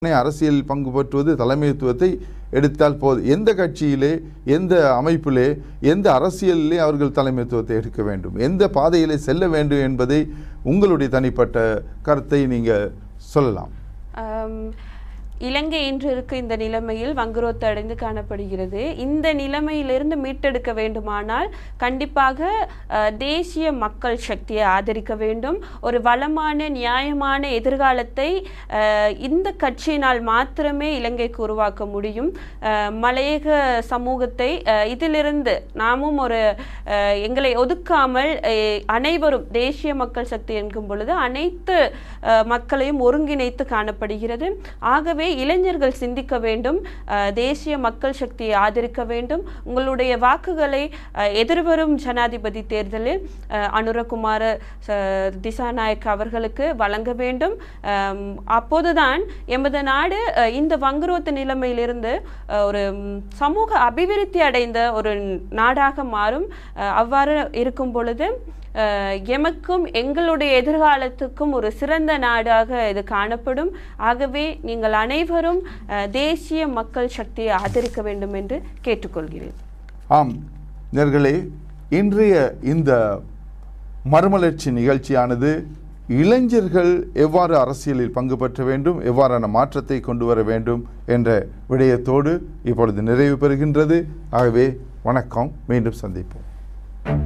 அரசியல் பங்கு பற்றுவது தலைமைத்துவத்தை எடுத்தால் போதும் எந்த கட்சியிலே எந்த அமைப்பிலே எந்த அரசியலிலே அவர்கள் தலைமைத்துவத்தை எடுக்க வேண்டும் எந்த பாதையிலே செல்ல வேண்டும் என்பதை உங்களுடைய தனிப்பட்ட கருத்தை நீங்கள் சொல்லலாம் ஆம், இலங்கை இன்று இருக்க இந்த நிலைமையில் வங்குரோத்து அடைந்து காணப்படுகிறது இந்த நிலைமையிலிருந்து மீட்டெடுக்க வேண்டுமானால் கண்டிப்பாக அஹ், தேசிய மக்கள் சக்தியை ஆதரிக்க வேண்டும் ஒரு வளமான நியாயமான எதிர்காலத்தை அஹ், இந்த கட்சியினால் மாத்திரமே இலங்கைக்கு உருவாக்க முடியும் அஹ், மலையக சமூகத்தை அஹ், இதிலிருந்து நாமும் ஒரு அஹ், எங்களை ஒதுக்காமல் அஹ், அனைவரும் தேசிய மக்கள் சக்தி என்கும் பொழுது அனைத்து அஹ், மக்களையும் ஒருங்கிணைத்து காணப்படுகிறது ஆகவே இளைஞர்கள் சிந்திக்க வேண்டும் அஹ், தேசிய மக்கள் சக்தியை ஆதரிக்க வேண்டும் உங்களுடைய வாக்குகளை அஹ், எதிர்வரும் ஜனாதிபதி தேர்தலில் அஹ், அனுரகுமார ச- திசாநாயக் அவர்களுக்கு வழங்க வேண்டும் அம், அப்போதுதான் எமது நாடு அஹ், இந்த வங்குரோத்து நிலைமையிலிருந்து அஹ், ஒரு ம், சமூக அபிவிருத்தி அடைந்த ஒரு நாடாக மாறும் அஹ், அவ்வாறு இருக்கும் பொழுது அஹ், எமக்கும் எங்களுடைய எதிர்காலத்துக்கும் ஒரு சிறந்த நாடாக இது காணப்படும் ஆகவே நீங்கள் அனைவரும் அஹ், தேசிய மக்கள் சக்தியை ஆதரிக்க வேண்டும் என்று கேட்டுக்கொள்கிறேன் ஆம் நேர்களே இன்றைய இந்த மறுமலர்ச்சி நிகழ்ச்சியானது இளைஞர்கள் எவ்வாறு அரசியலில் பங்கு பெற்ற வேண்டும் எவ்வாறான மாற்றத்தை கொண்டு வர வேண்டும் என்ற விடயத்தோடு இப்பொழுது நிறைவு பெறுகின்றது ஆகவே வணக்கம் மீண்டும் சந்திப்போம்